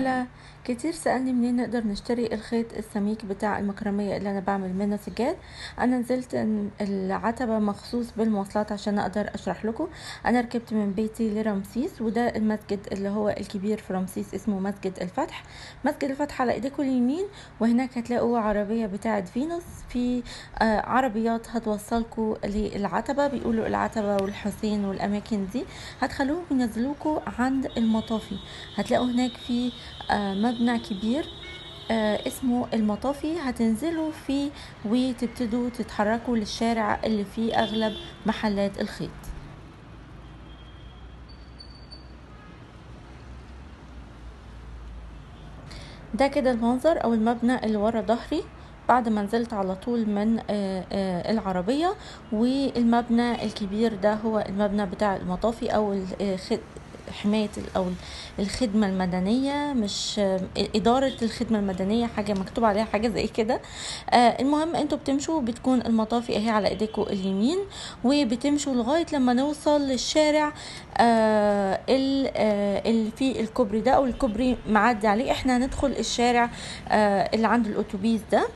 هلا كتير سألني منين نقدر نشتري الخيط السميك بتاع المكرمية اللي أنا بعمل منه سجاد أنا نزلت العتبة مخصوص بالمواصلات عشان أقدر أشرح لكم أنا ركبت من بيتي لرمسيس وده المسجد اللي هو الكبير في رمسيس اسمه مسجد الفتح مسجد الفتح على إيديكم اليمين وهناك هتلاقوا عربية بتاعة فينوس في آه، عربيات هتوصلكم للعتبة بيقولوا العتبة والحسين والأماكن دي هتخلوهم ينزلوكوا عند المطافي هتلاقوا هناك في آه، مبنى كبير آه، اسمه المطافي هتنزلوا فيه وتبتدوا تتحركوا للشارع اللي فيه أغلب محلات الخيط ده كده المنظر او المبنى اللي ورا ظهري بعد ما نزلت على طول من آه، آه، العربية والمبنى الكبير ده هو المبنى بتاع المطافي او الخ- حماية ال- أو الخدمة المدنية مش آه، إدارة الخدمة المدنية حاجة مكتوب عليها حاجة زي كده آه، المهم انتوا بتمشوا بتكون المطافي اهي على ايديكم اليمين وبتمشوا لغاية لما نوصل للشارع آه، ال- آه، اللي فيه الكوبري ده او الكوبري معدي عليه احنا هندخل الشارع آه، اللي عند الاتوبيس ده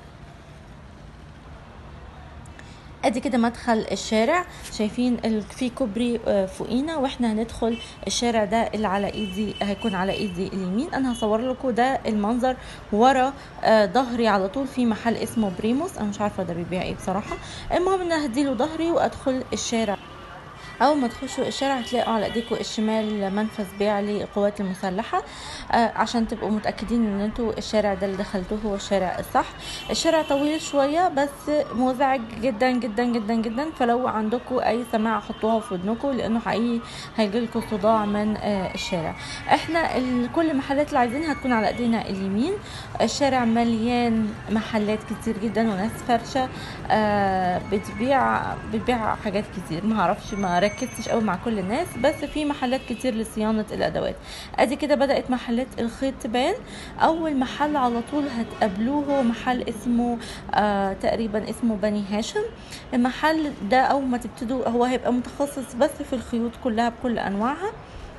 ادي كده مدخل الشارع شايفين ال- في كوبري آه، فوقينا واحنا هندخل الشارع ده اللي على ايدي هيكون على ايدي اليمين انا هصور لكم ده المنظر ورا آه، ظهري على طول في محل اسمه بريموس انا مش عارفه ده بيبيع ايه بصراحه المهم ان أنا هديله ظهري وادخل الشارع اول ما تخشوا الشارع هتلاقوا على ايديكم الشمال منفذ بيع للقوات المسلحه آه عشان تبقوا متاكدين ان انتوا الشارع ده اللي دخلتوه هو الشارع الصح الشارع طويل شويه بس مزعج جدا جدا جدا جدا فلو عندكم اي سماعه حطوها في ودنكم لانه حقيقي هيجيلكوا صداع من آه الشارع احنا ال- كل المحلات اللي عايزينها هتكون على ايدينا اليمين الشارع مليان محلات كتير جدا وناس فرشه آه بتبيع بتبيع حاجات كتير ما اعرفش ما ركزتش قوي مع كل الناس بس في محلات كتير لصيانه الادوات ادي كده بدات محلات الخيط تبان اول محل على طول هتقابلوه هو محل اسمه آه تقريبا اسمه بني هاشم المحل ده اول ما تبتدوا هو هيبقى متخصص بس في الخيوط كلها بكل انواعها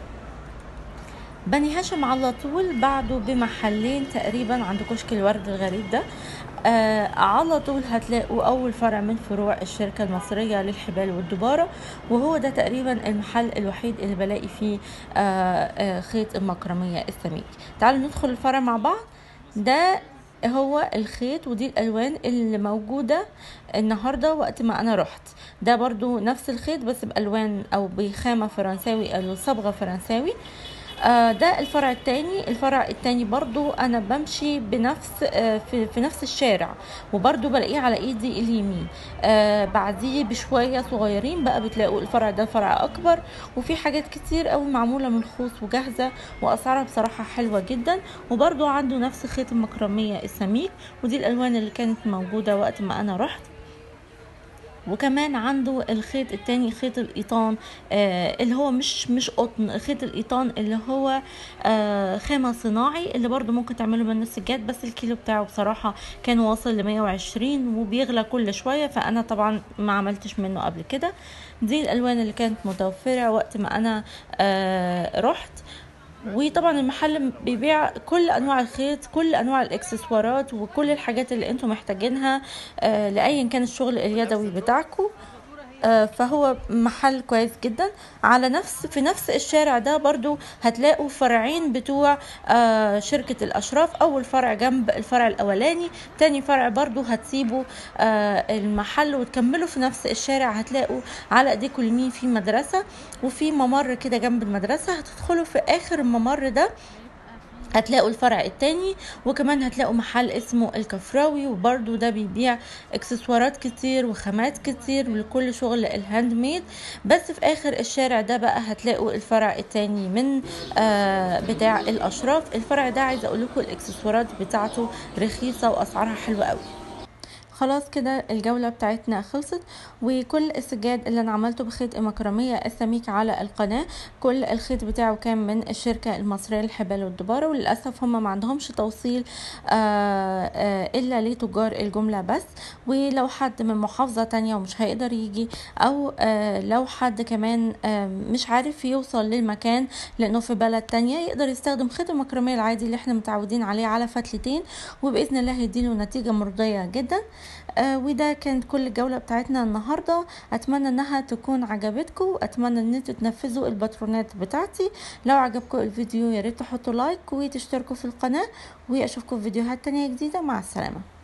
بني هاشم على طول بعده بمحلين تقريبا عند كشك الورد الغريب ده آه على طول هتلاقوا اول فرع من فروع الشركة المصرية للحبال والدبارة وهو ده تقريبا المحل الوحيد اللي بلاقي فيه آه آه خيط المكرمية السميك تعالوا ندخل الفرع مع بعض ده هو الخيط ودي الالوان اللي موجودة النهاردة وقت ما انا رحت ده برضو نفس الخيط بس بالوان او بخامة فرنساوي او صبغة فرنساوي آه، ده الفرع التاني الفرع التاني برضو انا بمشي بنفس آه، في, في نفس الشارع وبرضو بلاقيه على ايدي اليمين آه، بعديه بشوية صغيرين بقى بتلاقوا الفرع ده فرع اكبر وفي حاجات كتير قوي معمولة من الخوص وجاهزة واسعارها بصراحة حلوة جدا وبرضو عنده نفس خيط المكرمية السميك ودي الالوان اللي كانت موجودة وقت ما انا رحت وكمان عنده الخيط التاني خيط القيطان آه اللي هو مش مش قطن خيط القيطان اللي هو آه خامة صناعي اللي برضو ممكن تعمله منه السجاد بس الكيلو بتاعه بصراحة كان واصل ل 120 وبيغلى كل شوية فأنا طبعا ما عملتش منه قبل كده دي الألوان اللي كانت متوفرة وقت ما أنا آه رحت وطبعا المحل بيبيع كل انواع الخيط كل انواع الاكسسوارات وكل الحاجات اللي انتم محتاجينها آه لايا كان الشغل اليدوي بتاعكم آه، فهو محل كويس جدا على نفس في نفس الشارع ده برضو هتلاقوا فرعين بتوع آه، شركة الأشراف أول فرع جنب الفرع الأولاني تاني فرع برضو هتسيبوا آه، المحل وتكملوا في نفس الشارع هتلاقوا على ايديكم اليمين في مدرسة وفي ممر كده جنب المدرسة هتدخلوا في آخر الممر ده هتلاقوا الفرع التاني وكمان هتلاقوا محل اسمه الكفراوي وبرضو ده بيبيع اكسسوارات كتير وخامات كتير لكل شغل الهاند ميد بس في اخر الشارع ده بقى هتلاقوا الفرع التاني من آه بتاع الاشراف الفرع ده عايزه اقول لكم الاكسسوارات بتاعته رخيصه واسعارها حلوه قوي خلاص كده الجولة بتاعتنا خلصت وكل السجاد اللي انا عملته بخيط المكرمية السميك على القناة كل الخيط بتاعه كان من الشركة المصرية للحبال والدبارة وللأسف هم ما عندهمش توصيل آآ آآ إلا لتجار الجملة بس ولو حد من محافظة تانية ومش هيقدر يجي أو لو حد كمان مش عارف يوصل للمكان لأنه في بلد تانية يقدر يستخدم خيط المكرمية العادي اللي احنا متعودين عليه على فتلتين وبإذن الله هيديله نتيجة مرضية جدا آه وده كانت كل الجولة بتاعتنا النهاردة أتمنى أنها تكون عجبتكم وأتمنى أن انتوا تنفذوا الباترونات بتاعتي لو عجبكم الفيديو ياريت تحطوا لايك وتشتركوا في القناة وأشوفكم في فيديوهات تانية جديدة مع السلامة